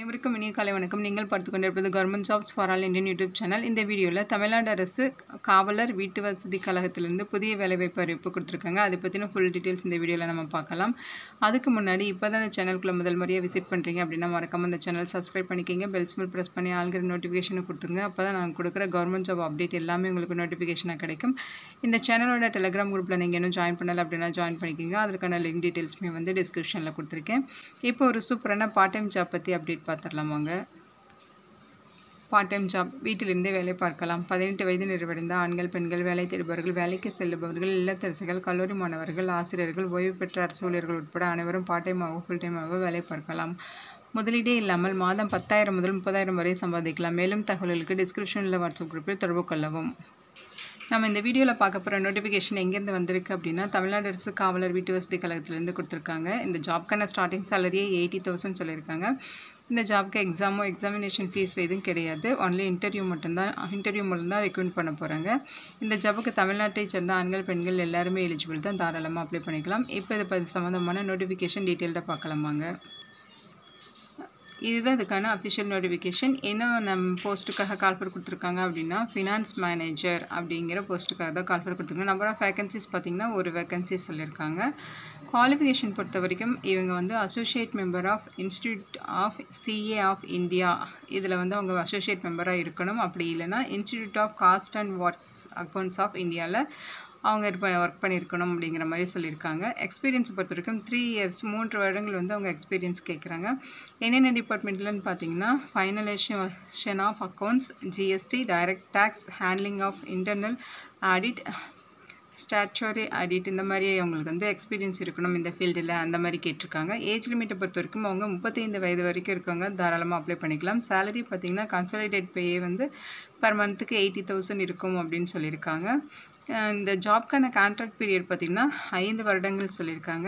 அனைவருக்கும் இனிய காலை வணக்கம் நீங்கள் பார்த்து கொண்டிருப்பது government jobs for all Indian YouTube channel இந்த வீடியோவில் தமிழ்நாடு அரசு காவலர் வீட்டு வசதி கழகத்திலிருந்து புதிய வேலைவாய்ப்பு அறிவிப்பு கொடுத்துருக்காங்க அதை பற்றின ஃபுல் டீட்டெயில்ஸ் இந்த வீடியோவில் நம்ம பார்க்கலாம் அதுக்கு முன்னாடி இப்போ தான் இந்த சேனலுக்குள்ள முதல் முறையாக விசிட் பண்ணுறீங்க அப்படின்னா மறக்காம இந்த சேனல் சப்ஸ்கிரைப் பண்ணிக்கிங்க பெல் ஸ்மெல் ப்ரெஸ் பண்ணி ஆள்கிற நோட்டிஃபிகேஷனை கொடுத்துங்க அப்போ தான் நான் கொடுக்குற கவர்மெண்ட் ஜாப் அப்டேட் எல்லாமே உங்களுக்கு நோட்டிஃபிகேஷனாக கிடைக்கும் இந்த சேனலோட டெலிகிராம் குரூப்பில் நீங்கள் இன்னும் ஜாயின் பண்ணலை அப்படின்னா ஜாயின் பண்ணிக்கிங்க அதற்கான லிங்க் டீட்டெயில்ஸுமே வந்து டிஸ்கிரிப்ஷனில் கொடுத்துருக்கேன் இப்போ ஒரு சூப்பரான பார்ட் டைம் ஜாப் பற்றி அப்டேட் பார்த்துடலாம் வாங்க பார்ட் டைம் ஜாப் வீட்டிலிருந்தே வேலை பார்க்கலாம் பதினெட்டு வயது நிறைவடைந்த ஆண்கள் பெண்கள் வேலை தேடுபவர்கள் வேலைக்கு செல்லுபவர்கள் இல்லத்தரசிகள் கல்லூரி மாணவர்கள் ஆசிரியர்கள் ஓய்வு பெற்ற அரசு ஊழியர்கள் உட்பட அனைவரும் பார்ட் டைமாக ஃபுல் டைமாக வேலை பார்க்கலாம் முதலீடே இல்லாமல் மாதம் பத்தாயிரம் முதல் முப்பதாயிரம் வரை சம்பாதிக்கலாம் மேலும் தகவல்களுக்கு டிஸ்கிரிப்ஷனில் வாட்ஸ்அப் குரூப்பில் தொடர்பு கொள்ளவும் நம்ம இந்த வீடியோவில் பார்க்க போகிற நோட்டிஃபிகேஷன் எங்கேருந்து வந்திருக்கு அப்படின்னா தமிழ்நாடு அரசு காவலர் வீட்டு வசதி கழகத்திலேருந்து கொடுத்துருக்காங்க இந்த ஜாப்க்கான ஸ்டார்டிங் சேலரியே எயிட்டி தௌசண்ட் சொல்லியிருக்காங்க இந்த ஜாப்க்கு எக்ஸாமோ எக்ஸாமினேஷன் ஃபீஸ் எதுவும் கிடையாது ஒன்லி இன்டர்வியூ மட்டும்தான் இன்டர்வியூ மட்டும்தான் ரெக்ரூட் பண்ண போகிறாங்க இந்த ஜாபுக்கு தமிழ்நாட்டை சேர்ந்த ஆண்கள் பெண்கள் எல்லாருமே எலிஜிபிள் தான் தாராளமாக அப்ளை பண்ணிக்கலாம் இப்போ இது பற்றி சம்மந்தமான நோட்டிஃபிகேஷன் டீட்டெயில்டாக பார்க்கலாம் வாங்க இதுதான் இதுக்கான அஃபிஷியல் நோட்டிஃபிகேஷன் என்ன நம்ம போஸ்ட்டுக்காக கால்ஃபர் கொடுத்துருக்காங்க அப்படின்னா ஃபினான்ஸ் மேனேஜர் அப்படிங்கிற போஸ்ட்டுக்காக தான் கால்ஃபர் கொடுத்துருக்காங்க நம்பர் ஆஃப் வேகன்சிஸ் பார்த்திங்கன்னா ஒரு வேகன்சி சொல்லியிருக்காங்க குவாலிஃபிகேஷன் பொறுத்த வரைக்கும் இவங்க வந்து associate member of institute of CA of India இதில் வந்து அவங்க அசோசியேட் மெம்பராக இருக்கணும் அப்படி இல்லைன்னா institute of cost and works accounts of இந்தியாவில் அவங்க இருப்ப ஒர்க் பண்ணியிருக்கணும் அப்படிங்கிற மாதிரி சொல்லியிருக்காங்க எக்ஸ்பீரியன்ஸ் பொறுத்த வரைக்கும் த்ரீ இயர்ஸ் மூன்று வருடங்கள் வந்து அவங்க எக்ஸ்பீரியன்ஸ் கேட்குறாங்க என்னென்ன டிபார்ட்மெண்ட்லன்னு பார்த்தீங்கன்னா finalisation of accounts GST direct tax handling of internal audit statutory audit இந்த மாதிரி அவங்களுக்கு வந்து எக்ஸ்பீரியன்ஸ் இருக்கணும் இந்த ஃபீல்டில் அந்த மாதிரி கேட்டிருக்காங்க ஏஜ் லிமிட்டை பொறுத்த வரைக்கும் அவங்க முப்பத்தைந்து வயது வரைக்கும் இருக்கவங்க தாராளமாக அப்ளை பண்ணிக்கலாம் சேலரி பார்த்திங்கன்னா கன்சாலிடேட் பேயே வந்து பர் மந்த்துக்கு எயிட்டி தௌசண்ட் இருக்கும் அப்படின்னு சொல்லியிருக்காங்க இந்த ஜாப்க்கான கான்ட்ராக்ட் பீரியட் பார்த்திங்கன்னா ஐந்து வருடங்கள் சொல்லியிருக்காங்க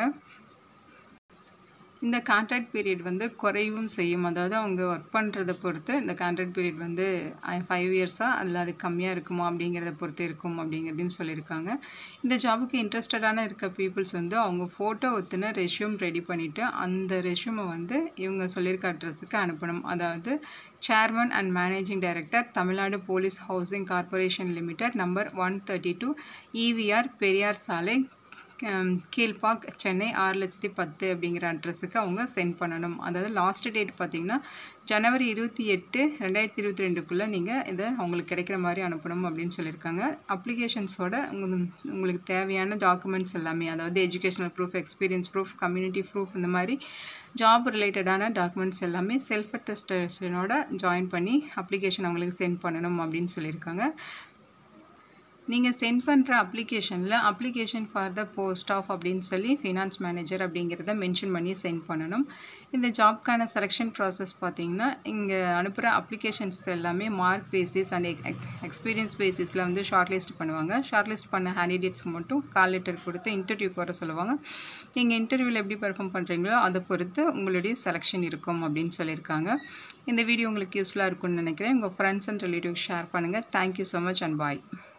இந்த கான்ட்ராக்ட் பீரியட் வந்து குறைவும் செய்யும் அதாவது அவங்க ஒர்க் பண்ணுறதை பொறுத்து இந்த கான்ட்ராக்ட் பீரியட் வந்து ஃபைவ் இயர்ஸாக அதில் அது கம்மியாக இருக்குமா அப்படிங்கிறத பொறுத்து இருக்கும் அப்படிங்கிறதையும் சொல்லியிருக்காங்க இந்த ஜாபுக்கு இன்ட்ரெஸ்டடான இருக்க பீப்புள்ஸ் வந்து அவங்க ஃபோட்டோ ஒத்துன ரெஷ்யூம் ரெடி பண்ணிவிட்டு அந்த ரெஷ்யூமை வந்து இவங்க சொல்லியிருக்க அட்ரஸுக்கு அனுப்பணும் அதாவது chairman and managing director Tamil Nadu police housing corporation limited number one thirty two EVR Periyar சாலை கீழ்பாக் சென்னை ஆறு லட்சத்தி பத்து அப்படிங்கிற அட்ரஸுக்கு அவங்க சென்ட் பண்ணணும் அதாவது லாஸ்ட் டேட் பார்த்திங்கன்னா ஜனவரி இருபத்தி எட்டு ரெண்டாயிரத்தி இருபத்தி ரெண்டுக்குள்ளே நீங்கள் இதை அவங்களுக்கு கிடைக்கிற மாதிரி அனுப்பணும் அப்படின்னு சொல்லியிருக்காங்க அப்ளிகேஷன்ஸோட உங்களுக்கு தேவையான டாக்குமெண்ட்ஸ் எல்லாமே அதாவது educational proof experience proof community proof இந்த மாதிரி ஜாப் ரிலேட்டடான டாக்குமெண்ட்ஸ் எல்லாமே செல்ஃப் அட்டஸ்டேஷனோட ஜாயின் பண்ணி அப்ளிகேஷன் அவங்களுக்கு சென்ட் பண்ணணும் அப்படின்னு சொல்லியிருக்காங்க நீங்கள் சென்ட் பண்ணுற அப்ளிகேஷனில் application for the post of அப்படின்னு சொல்லி ஃபினான்ஸ் மேனேஜர் அப்படிங்கிறத மென்ஷன் பண்ணி சென்ட் பண்ணணும் இந்த ஜாப்க்கான செலெக்ஷன் ப்ராசஸ் பார்த்திங்கன்னா இங்கே அனுப்புகிற அப்ளிகேஷன்ஸ் எல்லாமே மார்க் பேசிஸ் அண்ட் எக்ஸ்பீரியன்ஸ் பேசிஸில் வந்து ஷார்ட் லிஸ்ட் பண்ணுவாங்க ஷார்ட் லிஸ்ட் பண்ண கேண்டிடேட்ஸ்க்கு மட்டும் கால் லெட்டர் கொடுத்து இன்டர்வியூக்கு வர சொல்லுவாங்க நீங்கள் இன்டர்வியூவில் எப்படி பெர்ஃபார்ம் பண்ணுறீங்களோ அதை பொறுத்து உங்களுடைய செலெக்ஷன் இருக்கும் அப்படின்னு சொல்லியிருக்காங்க இந்த வீடியோ உங்களுக்கு யூஸ்ஃபுல்லாக இருக்கும்னு நினைக்கிறேன் உங்கள் ஃப்ரெண்ட்ஸ் அண்ட் ரிலேட்டிவ்ஸ் ஷேர் பண்ணுங்கள் thank you so much and bye